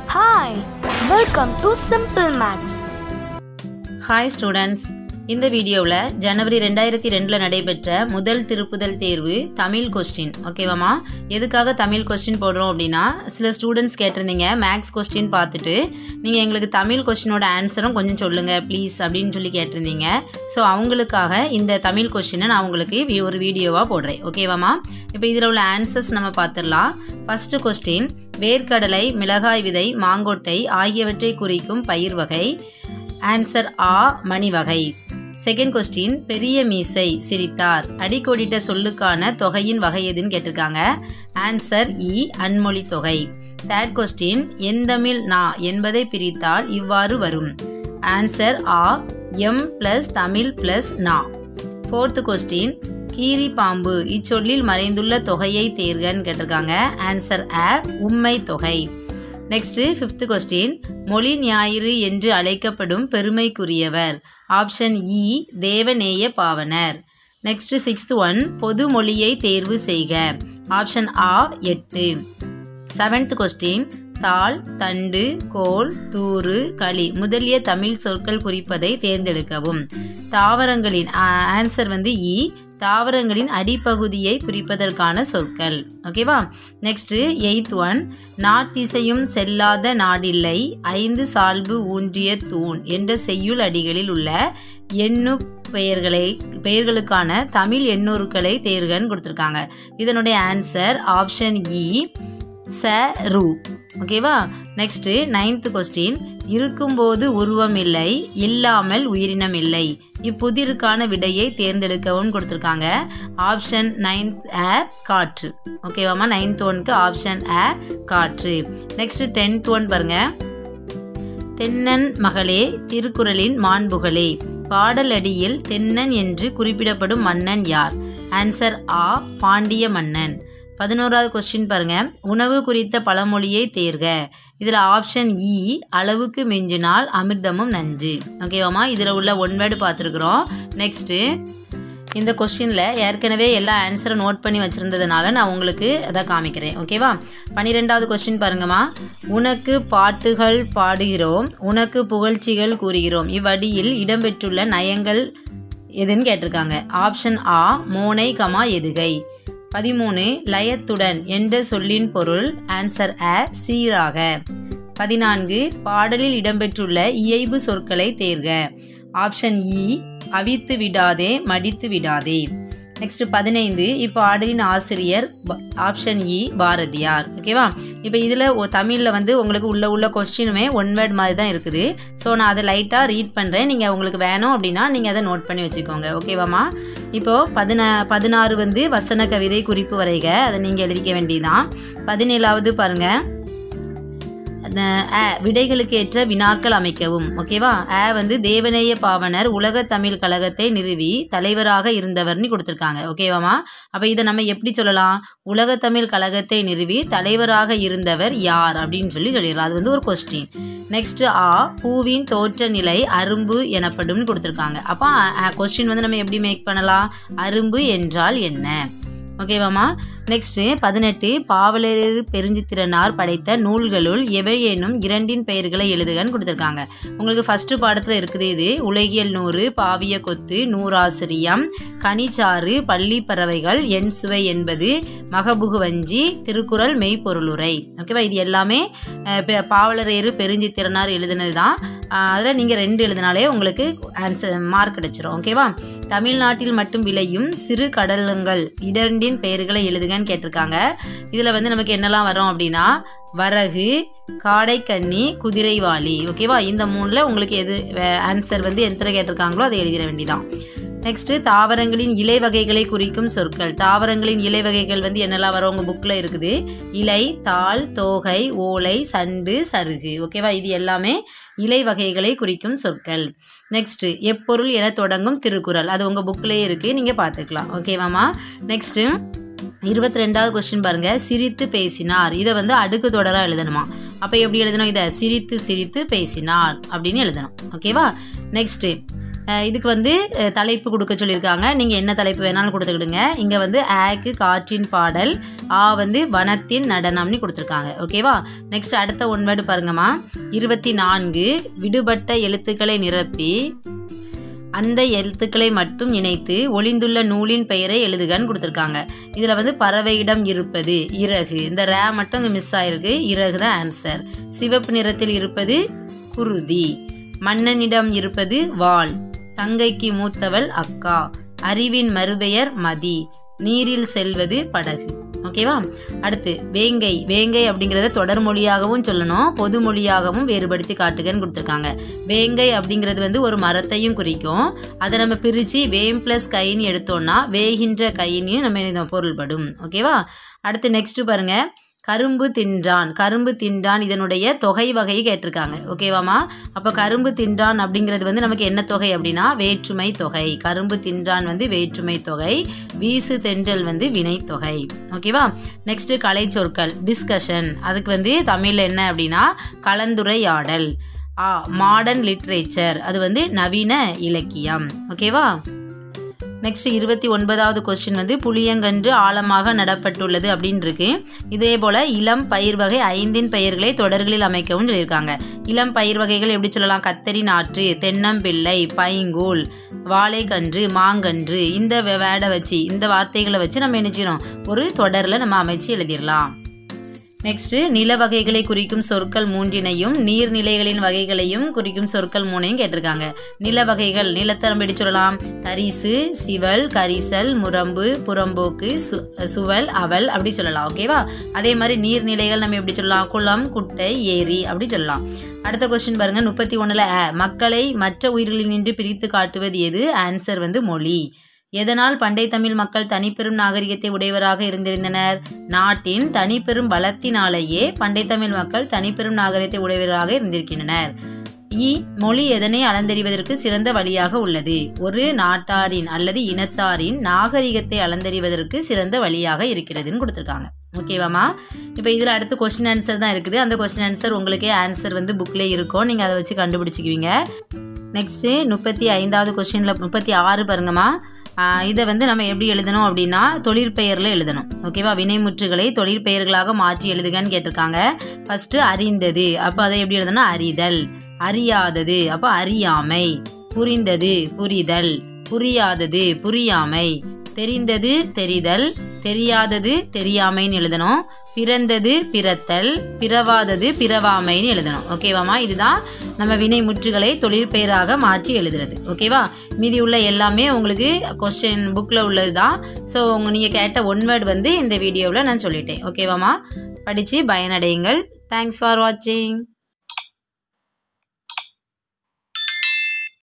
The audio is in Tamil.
Hi, welcome to Simple Maths. Hi students இந்த வீடியோவில் ஜனவரி ரெண்டாயிரத்தி ரெண்டில் நடைபெற்ற முதல் திருப்புதல் தேர்வு தமிழ் கொஸ்டின் ஓகேவாம்மா எதுக்காக தமிழ் கொஸ்டின் போடுறோம் அப்படின்னா சில ஸ்டூடெண்ட்ஸ் கேட்டிருந்தீங்க மேக்ஸ் கொஸ்டின் பார்த்துட்டு நீங்கள் எங்களுக்கு தமிழ் கொஸ்டினோட ஆன்சரும் கொஞ்சம் சொல்லுங்கள் ப்ளீஸ் அப்படின்னு சொல்லி கேட்டிருந்தீங்க ஸோ அவங்களுக்காக இந்த தமிழ் கொஸ்டினை நான் உங்களுக்கு வி- ஒரு வீடியோவாக போடுறேன் ஓகேவாம்மா இப்போ இதில் உள்ள ஆன்சர்ஸ் நம்ம பார்த்துடலாம் ஃபஸ்ட்டு கொஸ்டின் வேர்க்கடலை மிளகாய் விதை மாங்கொட்டை ஆகியவற்றை குறிக்கும் பயிர் வகை ஆன்சர் ஆ மணி வகை செகண்ட் கொஸ்டின் பெரிய மீசை சிரித்தார் அடிக்கோடிட்ட சொல்லுக்கான தொகையின் வகை எதுன்னு கேட்டிருக்காங்க ஆன்சர் இ அன்மொழி தொகை தேர்ட் கொஸ்டின் எந்தமிழ் நா என்பதை பிரித்தால் இவ்வாறு வரும் ஆன்சர் ஆ எம் பிளஸ் தமிழ் பிளஸ் நா ஃபோர்த்து கொஸ்டின் கீரி பாம்பு இச்சொல்லில் மறைந்துள்ள தொகையை தேர்கன்னு கேட்டிருக்காங்க ஆன்சர் ஆ உம்மை தொகை நெக்ஸ்ட் ஃபிஃப்த் கொஸ்டின் மொழி ஞாயிறு என்று அழைக்கப்படும் பெருமைக்குரியவர் ஆப்ஷன் இ Devaneya Pavanar next sixth one பொது மொழியை தேர்வு செய்க ஆப்ஷன் ஆ எட்டு செவன்த் கொஸ்டின் தாள் தண்டு கோல் தூறு களி முதலிய தமிழ் சொற்கள் குறிப்பதை தேர்ந்தெடுக்கவும் தாவரங்களின் ஆன்சர் வந்து இ தாவரங்களின் அடிப்பகுதியை குறிப்பதற்கான சொற்கள் ஓகேவா நெக்ஸ்ட் எயித் ஒன் நாட்டிசையும் செல்லாத நாடில்லை ஐந்து சால்பு ஊன்றிய தூண் என்ற செய்யுள் அடிகளில் உள்ள எண்ணு பெயர்களை பெயர்களுக்கான தமிழ் எண்ணூறுக்களை தேர்கன்னு கொடுத்துருக்காங்க இதனுடைய ஆன்சர் ஆப்ஷன் இ ச ரு ஓகேவா நெக்ஸ்ட்டு நைன்த் கொஸ்டின் இருக்கும்போது உருவம் இல்லை இல்லாமல் உயிரினம் இல்லை இப்புதிருக்கான விடையை தேர்ந்தெடுக்கவும் கொடுத்துருக்காங்க ஆப்ஷன் நைன்த் ஆ காற்று ஓகேவாம்மா நைன்த் ஒன்க்கு ஆப்ஷன் ஆ காற்று நெக்ஸ்ட் டென்த் ஒன் பாருங்க தென்னன் மகளே திருக்குறளின் மாண்புகளே பாடலடியில் தென்னன் என்று குறிப்பிடப்படும் மன்னன் யார் ஆன்சர் ஆ பாண்டிய மன்னன் பதினோராவது கொஸ்டின் பாருங்க உணவு குறித்த பழமொழியை தேர்க இதில் ஆப்ஷன் இ அளவுக்கு மிஞ்சினால் அமிர்தமும் நஞ்சு ஓகேவாம்மா இதில் உள்ள ஒன் வேர்டு பார்த்துருக்குறோம் நெக்ஸ்ட்டு இந்த கொஸ்டினில் ஏற்கனவே எல்லா ஆன்சரை நோட் பண்ணி வச்சுருந்ததுனால நான் உங்களுக்கு அதை காமிக்கிறேன் ஓகேவா பன்னிரெண்டாவது கொஸ்டின் பாருங்கம்மா உனக்கு பாட்டுகள் பாடுகிறோம் உனக்கு புகழ்ச்சிகள் கூறுகிறோம் இவ்வடியில் இடம்பெற்றுள்ள நயங்கள் எதுன்னு கேட்டிருக்காங்க ஆப்ஷன் ஆ மோனை கமா எதுகை பதிமூணு லயத்துடன் என்ற சொல்லின் பொருள் ஆன்சர் அ சீராக பதினான்கு பாடலில் இடம்பெற்றுள்ள இயைபு சொற்களை தேர்க ஆப்ஷன் இ அவித்து விடாதே மடித்து விடாதே நெக்ஸ்ட் பதினைந்து இப்பாடலின் ஆசிரியர் ப- ஆப்ஷன் இ பாரதியார் ஓகேவா இப்போ இதில் தமிழில் வந்து உங்களுக்கு உள்ள உள்ள கொஸ்டினுமே ஒன் வேர்ட் மாதிரி தான் இருக்குது ஸோ நான் அதை லைட்டாக ரீட் பண்ணுறேன் நீங்கள் உங்களுக்கு வேணும் அப்படின்னா நீங்கள் அதை நோட் பண்ணி வச்சுக்கோங்க ஓகேவாம்மா இப்போது பதின பதினாறு வந்து வசன கவிதை குறிப்பு வரைக அதை நீங்கள் எழுதிக்க வேண்டியதான் பதினேழாவது பாருங்கள் அந்த அ விடைகளுக்கு ஏற்ற வினாக்கள் அமைக்கவும் ஓகேவா அ வந்து தேவநேய பாவனர் உலக தமிழ் கழகத்தை நிறுவி தலைவராக இருந்தவர்னு கொடுத்துருக்காங்க ஓகேவாமா அப்போ இதை நம்ம எப்படி சொல்லலாம் உலக தமிழ் கழகத்தை நிறுவி தலைவராக இருந்தவர் யார் அப்படின்னு சொல்லி சொல்லிடலாம் அது வந்து ஒரு கொஸ்டின் நெக்ஸ்ட் ஆ பூவின் தோற்ற நிலை அரும்பு எனப்படும்னு கொடுத்துருக்காங்க அப்போ கொஸ்டின் வந்து நம்ம எப்படி மேக் பண்ணலாம் அரும்பு என்றால் என்ன ஓகேவாம்மா நெக்ஸ்ட்டு பதினெட்டு பாவலரேறு பெருஞ்சித்திரனார் படைத்த நூல்களுள் எவையேனும் இரண்டின் பெயர்களை எழுதுகன்னு கொடுத்துருக்காங்க உங்களுக்கு ஃபஸ்ட்டு பாடத்தில் இருக்குது இது உலகியல் நூறு பாவிய கொத்து நூறாசிரியம் கனிச்சாறு பள்ளி பறவைகள் எண் சுவை என்பது மகபுகு வஞ்சி திருக்குறள் மெய்ப்பொருளுரை ஓகேவா இது எல்லாமே அஹ், பெ- பாவலரேறு பெருஞ்சித்திரனார் எழுதுனது தான் அதில் நீங்கள் ரெண்டு எழுதினாலே உங்களுக்கு ஆன்சர் மார்க் கிடைச்சிரும் ஓகேவா தமிழ்நாட்டில் மட்டும் விளையும் சிறு கடலங்கள் இடர்ண்டின் பெயர்களை எழுதுங்கன்னு கேட்டிருக்காங்க இதில் வந்து நமக்கு என்னெல்லாம் வரும் அப்படின்னா வரகு காடைக்கன்னி குதிரைவாளி ஓகேவா இந்த மூணில் உங்களுக்கு எது ஆன்சர் வந்து எத்தனை கேட்டிருக்காங்களோ அதை எழுதிட வேண்டியதான் நெக்ஸ்ட்டு தாவரங்களின் இலை வகைகளை குறிக்கும் சொற்கள் தாவரங்களின் இலை வகைகள் வந்து என்னெல்லாம் வரும் உங்கள் புக்கில் இருக்குது இலை தாள் தோகை ஓலை சண்டு சருகு ஓகேவா இது எல்லாமே இலை வகைகளை குறிக்கும் சொற்கள் நெக்ஸ்ட்டு எப்பொருள் என தொடங்கும் திருக்குறள் அது உங்கள் புக்லேயே இருக்குது நீங்கள் பார்த்துக்கலாம் ஓகேவாம்மா நெக்ஸ்ட்டு இருபத்தி ரெண்டாவது கொஸ்டின் பாருங்க சிரித்து பேசினார் இதை வந்து அடுக்கு தொடராக எழுதணுமா அப்போ எப்படி எழுதணும் இதை சிரித்து சிரித்து பேசினார் அப்படின்னு எழுதணும் ஓகேவா நெக்ஸ்ட்டு அஹ் இதுக்கு வந்து அஹ், தலைப்பு கொடுக்க சொல்லியிருக்காங்க நீங்கள் என்ன தலைப்பு வேணாலும் கொடுத்துக்கிடுங்க இங்கே வந்து ஆக்கு காற்றின் பாடல் ஆ வந்து வனத்தின் நடனம்னு கொடுத்துருக்காங்க ஓகேவா நெக்ஸ்ட் அடுத்த ஒன் வேர்டு பாருங்கம்மா இருபத்தி நான்கு விடுபட்ட எழுத்துக்களை நிரப்பி அந்த எழுத்துக்களை மட்டும் இணைத்து ஒளிந்துள்ள நூலின் பெயரை எழுதுகன்னு கொடுத்துருக்காங்க இதில் வந்து பறவையிடம் இருப்பது இறகு இந்த ரே மட்டும் இங்கே மிஸ் ஆயிருக்கு இறகு தான் ஆன்சர் சிவப்பு நிறத்தில் இருப்பது குருதி மன்னனிடம் இருப்பது வாள் தங்கைக்கு மூத்தவள் அக்கா அறிவின் மறுபெயர் மதி நீரில் செல்வது படகு ஓகேவா அடுத்து வேங்கை வேங்கை அப்படிங்கிறத தொடர் மொழியாகவும் சொல்லணும் பொது மொழியாகவும் வேறுபடுத்தி காட்டுகன்னு கொடுத்துருக்காங்க வேங்கை அப்படிங்கிறது வந்து ஒரு மரத்தையும் குறிக்கும் அதை நம்ம பிரித்து வேம் ப்ளஸ் கைன்னு எடுத்தோம்னா வேகின்ற கைன்னு நம்ம இந்த பொருள்படும் ஓகேவா அடுத்து நெக்ஸ்ட் பாருங்க கரும்பு தின்றான் கரும்பு தின்றான் இதனுடைய தொகை வகையை கேட்டிருக்காங்க ஓகேவாமா அப்போ கரும்பு தின்றான் அப்படிங்கிறது வந்து நமக்கு என்ன தொகை அப்படின்னா வேற்றுமை தொகை கரும்பு தின்றான் வந்து வேற்றுமை தொகை வீசு தென்றல் வந்து வினைத்தொகை ஓகேவா நெக்ஸ்ட் கலை சொற்கள் டிஸ்கஷன் அதுக்கு வந்து தமிழில் என்ன அப்படின்னா கலந்துரையாடல் ஆ மாடர்ன் லிட்ரேச்சர் அது வந்து நவீன இலக்கியம் ஓகேவா நெக்ஸ்ட் இருபத்தி ஒன்பதாவது கொஸ்டின் வந்து புளியங்கன்று ஆழமாக நடப்பட்டுள்ளது அப்படின்னு இருக்கு இதே போல் இளம் பயிர் வகை ஐந்தின் பெயர்களை தொடர்களில் அமைக்கவும் சொல்லியிருக்காங்க இளம் பயிர் வகைகள் எப்படி சொல்லலாம் கத்தரி நாற்று தென்னம்பிள்ளை பைங்கூழ் வாழைக்கன்று மாங்கன்று இந்த வே- வேடை வச்சு இந்த வார்த்தைகளை வச்சு நம்ம என்ன செய்யணும் ஒரு தொடரில் நம்ம அமைச்சு எழுதிடலாம் நெக்ஸ்ட்டு நில வகைகளை குறிக்கும் சொற்கள் மூன்றினையும் நீர்நிலைகளின் வகைகளையும் குறிக்கும் சொற்கள் மூணையும் கேட்டிருக்காங்க நில வகைகள் நிலத்தை நம்ம எப்படி சொல்லலாம் தரிசு சிவல் கரிசல் முரம்பு புறம்போக்கு சு சுவல் அவல் அப்படி சொல்லலாம் ஓகேவா அதே மாதிரி நீர்நிலைகள் நம்ம எப்படி சொல்லலாம் குளம் குட்டை ஏரி அப்படி சொல்லலாம் அடுத்த கொஸ்டின் பாருங்க முப்பத்தி ஒன்றில் மக்களை மற்ற உயிர்களில் நின்று பிரித்து காட்டுவது எது ஆன்சர் வந்து மொழி எதனால் பண்டை தமிழ் மக்கள் தனிப்பெரும் நாகரிகத்தை உடையவராக இருந்திருந்தனர் நாட்டின் தனிப்பெரும் பலத்தினாலேயே பண்டை தமிழ் மக்கள் தனிப்பெரும் நாகரிகத்தை உடையவராக இருந்திருக்கின்றனர் இ மொழி எதனை அளந்தறிவதற்கு சிறந்த வழியாக உள்ளது ஒரு நாட்டாரின் அல்லது இனத்தாரின் நாகரிகத்தை அளந்தறிவதற்கு சிறந்த வழியாக இருக்கிறதுன்னு கொடுத்துருக்காங்க ஓகேவாம்மா இப்போ இதில் அடுத்து கொஸ்டின் ஆன்சர் தான் இருக்குது அந்த கொஸ்டின் ஆன்சர் உங்களுக்கே ஆன்சர் வந்து புக்கில் இருக்கும் நீங்கள் அதை வச்சு கண்டுபிடிச்சிக்குவீங்க நெக்ஸ்ட்டு முப்பத்தி ஐந்தாவது கொஸ்டினில் முப்பத்தி ஆறு பாருங்கம்மா ஆஹ் இதை வந்து நம்ம எப்படி எழுதணும் அப்படின்னா தொழிற்பெயரில் எழுதணும் ஓகேவா வினைமுற்றுகளை தொழிற்பெயர்களாக மாற்றி எழுதுகன்னு கேட்டிருக்காங்க ஃபஸ்ட்டு அறிந்தது அப்போ அதை எப்படி எழுதணும் அறிதல் அறியாதது அப்போ அறியாமை புரிந்தது புரிதல் புரியாதது புரியாமை தெரிந்தது தெரிதல் தெரியாதது தெரியாமைன்னு எழுதணும் பிறந்தது பிறத்தல் பிறவாதது பிறவாமைன்னு எழுதணும் ஓகேவாம்மா இதுதான் நம்ம வினை முற்றுகளை தொழிற்பெயராக மாற்றி எழுதுறது ஓகேவா மீதி உள்ள எல்லாமே உங்களுக்கு கொஸ்டின் புக்கில் உள்ளது தான் ஸோ உங்க நீங்கள் கேட்ட ஒன் வேர்ட் வந்து இந்த வீடியோவில் நான் சொல்லிட்டேன் ஓகேவாம்மா படித்து பயனடையுங்கள் தேங்க்ஸ் ஃபார் வாட்சிங்